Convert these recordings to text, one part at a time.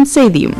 செய்தியும்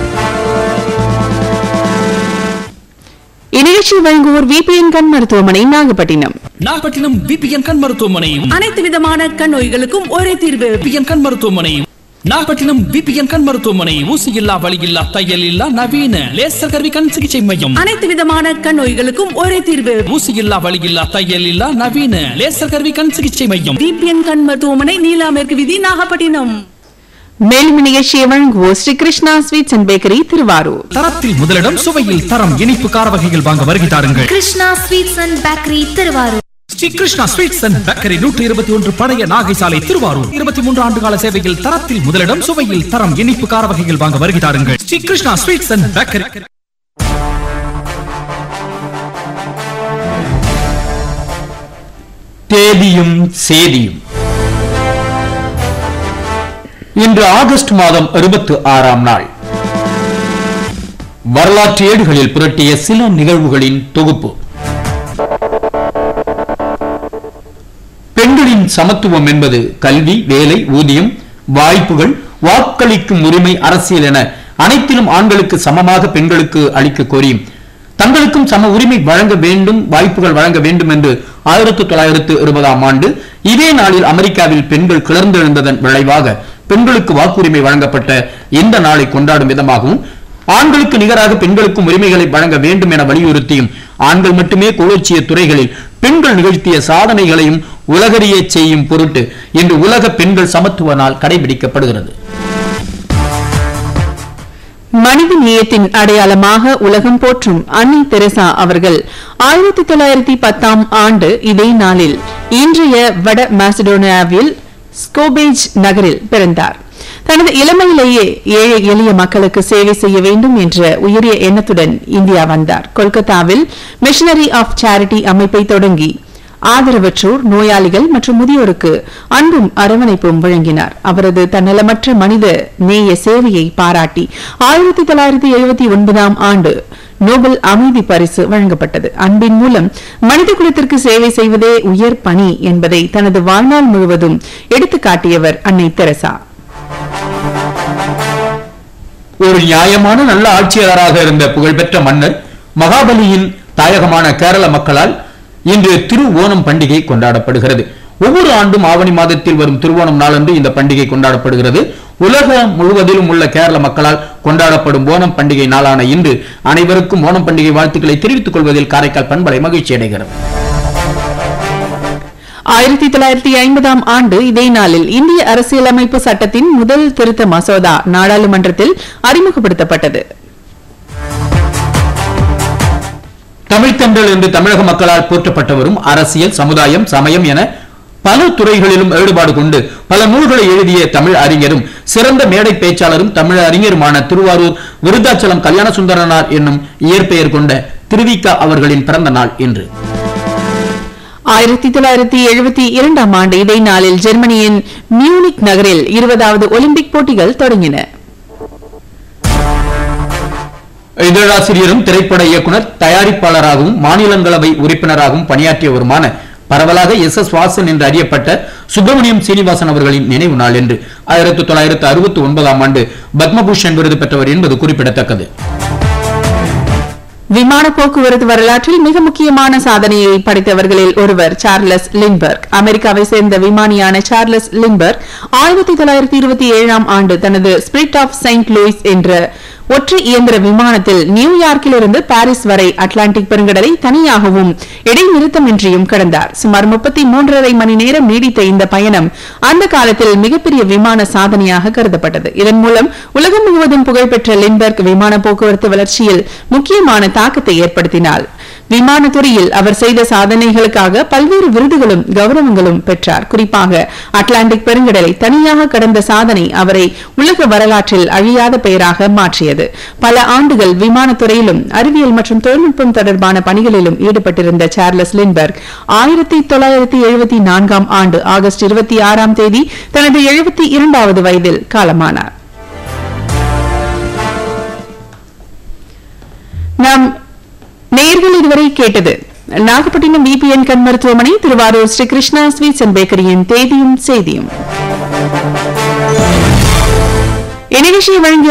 இந்நிகழ்ச்சி வழங்குவோர் விபிஎன் கண் மருத்துவமனை நாகப்பட்டினம் நாகப்பட்டினம் பிபிஎன் கண் மருத்துவமனை அனைத்து விதமான கண் நோய்களுக்கும் ஒரே தீர்வு பிபிஎன் கண் மருத்துவமனை நாகப்பட்டினம் பிபிஎன் கண் மருத்துவமனை ஊசி இல்லா வலி இல்லா தையல் இல்லா நவீன லேசர் கருவி கண் சிகிச்சை மையம் அனைத்து விதமான கண் நோய்களுக்கும் ஒரே தீர்வு ஊசி இல்லா வலி இல்லா தையல் இல்லா நவீன லேசர் கருவி கண் சிகிச்சை மையம் டிபிஎன் கண் மருத்துவமனை நீலா மேற்கு விதி நாகப்பட்டினம் மேலும் இந்நிகழ்ச்சியை வழங்குவோர் Shri Krishna sweets and bakery Thiruvarur தரத்தில் முதலிடம் சுவையில் தரம் இனிப்பு கார வகைகள் வாங்க வருகை தாருங்கள் Krishna sweets and bakery Thiruvarur Shri Krishna sweets and bakery நூற்றி இருபத்தி ஒன்று பழைய நாகை சாலை திருவாரூர் இருபத்தி மூன்று ஆண்டு கால சேவையில் தரத்தில் முதலிடம் சுவையில் தரம் இனிப்பு கார வகைகள் வாங்க வருகை தாருங்கள் Shri Krishna sweets and bakery தேதியும் சேதியும் இன்று ஆகஸ்ட் மாதம் இருபத்தி ஆறாம் நாள் வரலாற்று ஏடுகளில் புரட்டிய சில நிகழ்வுகளின் தொகுப்பு பெண்களின் சமத்துவம் என்பது கல்வி வேலை ஊதியம் வாய்ப்புகள் வாக்களிக்கும் உரிமை அரசியல் என அனைத்திலும் ஆண்களுக்கு சமமாக பெண்களுக்கு அளிக்க கோரியும் தங்களுக்கும் சம உரிமை வழங்க வேண்டும் வாய்ப்புகள் வழங்க வேண்டும் என்று ஆயிரத்தி தொள்ளாயிரத்து இருபதாம் ஆண்டு இதே நாளில் அமெரிக்காவில் பெண்கள் கிளர்ந்தெழுந்ததன் விளைவாக பெண்களுக்கு வாக்குரிமை வழங்கப்பட்ட இந்த நாளை கொண்டாடும் விதமாகவும் ஆண்களுக்கு நிகராக பெண்களுக்கும் உரிமைகளை வழங்க வேண்டும் என வலியுறுத்தியும் ஆண்கள் மட்டுமே கோலோச்சிய துறைகளில் பெண்கள் நிகழ்த்திய சாதனைகளையும் உலகறிய செய்யும் பொருட்டு இன்று உலக பெண்கள் சமத்துவ நாள் கடைபிடிக்கப்படுகிறது மனித நேயத்தின் அடையாளமாக உலகம் போற்றும் அன்னை தெரசா அவர்கள் ஆயிரத்தி தொள்ளாயிரத்தி பத்தாம் ஆண்டு இதே நாளில் இன்றைய வட மாசிடோனியாவில் ஸ்கோபேஜ் நகரில் பிறந்தார் தனது இளமையிலேயே ஏழை எளிய மக்களுக்கு சேவை செய்ய வேண்டும் என்ற உயரிய எண்ணத்துடன் இந்தியா வந்தார் கொல்கத்தாவில் மிஷனரி ஆஃப் சேரிட்டி அமைப்பை தொடங்கி ஆதரவற்றோர் நோயாளிகள் மற்றும் முதியோருக்கு அன்பும் அரவணைப்பும் வழங்கினார் அவரது தன்னலமற்ற மனித நேய சேவையை பாராட்டி ஆயிரத்தி தொள்ளாயிரத்தி எழுபத்தி ஒன்பதாம் ஆண்டு நோபல் அமைதி பரிசு வழங்கப்பட்டது அன்பின் மூலம் மனித குலத்திற்கு சேவை செய்வதே உயர் பணி என்பதை தனது வாழ்நாள் முழுவதும் எடுத்துக்காட்டியவர் அன்னை தெரசா ஒரு நியாயமான நல்ல ஆட்சியாளராக இருந்த புகழ்பெற்ற மன்னர் மகாபலியின் தாயகமான கேரள மக்களால் இன்று திரு ஓணம் பண்டிகை கொண்டாடப்படுகிறது ஒவ்வொரு ஆண்டும் ஆவணி மாதத்தில் வரும் திருவோணம் நாளன்று இந்த பண்டிகை கொண்டாடப்படுகிறது உலகம் முழுவதிலும் உள்ள கேரள மக்களால் கொண்டாடப்படும் ஓணம் பண்டிகை நாளான இன்று அனைவருக்கும் ஓணம் பண்டிகை வாழ்த்துக்களை தெரிவித்துக் கொள்வதில் காரைக்கால் பண்பலை மகிழ்ச்சி அடைகிறது ஆயிரத்தி தொள்ளாயிரத்தி ஐம்பதாம் ஆண்டு இதே நாளில் இந்திய அரசியலமைப்பு சட்டத்தின் முதல் திருத்த மசோதா நாடாளுமன்றத்தில் அறிமுகப்படுத்தப்பட்டது தமிழ்த்தன்றல் என்று தமிழக மக்களால் போற்றப்பட்டவரும் அரசியல் சமுதாயம் சமயம் என பல துறைகளிலும் ஈடுபாடு கொண்டு பல நூல்களை எழுதிய தமிழ் அறிஞரும் சிறந்த மேடை பேச்சாளரும் தமிழ் அறிஞருமான திருவாரூர் விருத்தாச்சலம் கல்யாண சுந்தரனார் என்னும் இயற்பெயர் கொண்ட திருவிக்கா அவர்களின் பிறந்த நாள் இன்று ஆயிரத்தி தொள்ளாயிரத்தி எழுபத்தி இரண்டாம் ஆண்டு இதே நாளில் ஜெர்மனியின் மியூனிக் நகரில் இருபதாவது ஒலிம்பிக் போட்டிகள் தொடங்கின இதழாசிரியரும் திரைப்பட இயக்குனர் தயாரிப்பாளராகவும் மாநிலங்களவை உறுப்பினராகவும் பணியாற்றியவருமான பரவலாக எஸ் எஸ் வாசன் என்று அறியப்பட்ட சுப்பிரமணியம் சீனிவாசன் அவர்களின் நினைவு நாள் என்று ஆயிரத்தி தொள்ளாயிரத்து அறுபத்தி ஒன்பதாம் ஆண்டு பத்மபூஷன் விருது பெற்றவர் என்பது குறிப்பிடத்தக்கது விமான போக்குவரத்து வரலாற்றில் மிக முக்கியமான சாதனையை படைத்தவர்களில் ஒருவர் சார்லஸ் லின்பர்க் அமெரிக்காவை சேர்ந்த விமானியான சார்லஸ் லின்பர்க் ஆயிரத்தி தொள்ளாயிரத்தி இருபத்தி ஏழாம் ஆண்டு தனது ஸ்பிரிட் ஆஃப் செயின்ட் லூயிஸ் என்ற ஒற்றை இயந்திர விமானத்தில் நியூயார்க்கிலிருந்து பாரிஸ் வரை அட்லாண்டிக் பெருங்கடலை தனியாகவும் இடைநிறுத்தமின்றியும் கடந்தார் சுமார் முப்பத்தி மூன்றரை மணி நேரம் நீடித்த இந்த பயணம் அந்த காலத்தில் மிகப்பெரிய விமான சாதனையாக கருதப்பட்டது இதன் மூலம் உலகம் முழுவதும் புகழ்பெற்ற லின்பர்க் விமான போக்குவரத்து வளர்ச்சியில் முக்கியமான தாக்கத்தை ஏற்படுத்தினார் விமானத்துறையில் அவர் செய்த சாதனைகளுக்காக பல்வேறு விருதுகளும் கௌரவங்களும் பெற்றார் குறிப்பாக அட்லாண்டிக் பெருங்கடலை தனியாக கடந்த சாதனை அவரை உலக வரலாற்றில் அழியாத பெயராக மாற்றியது பல ஆண்டுகள் விமானத்துறையிலும் அறிவியல் மற்றும் தொழில்நுட்பம் தொடர்பான பணிகளிலும் ஈடுபட்டிருந்த சார்லஸ் லின்பர்க் ஆயிரத்தி தொள்ளாயிரத்தி எழுபத்தி நான்காம் ஆண்டு ஆகஸ்ட் இருபத்தி ஆறாம் தேதி தனது எழுபத்தி இரண்டாவது வயதில் காலமானார் நாம் நேர்கள் இதுவரை கேட்டது நாகப்பட்டினம் பிபிஎன் கண் மருத்துவமனை திருவாரூர் ஸ்ரீ கிருஷ்ணா ஸ்வீட்ஸ் அண்ட் பேக்கரியின் தேதியும் செய்தியும் இந்நிகழ்ச்சியை வழங்கிய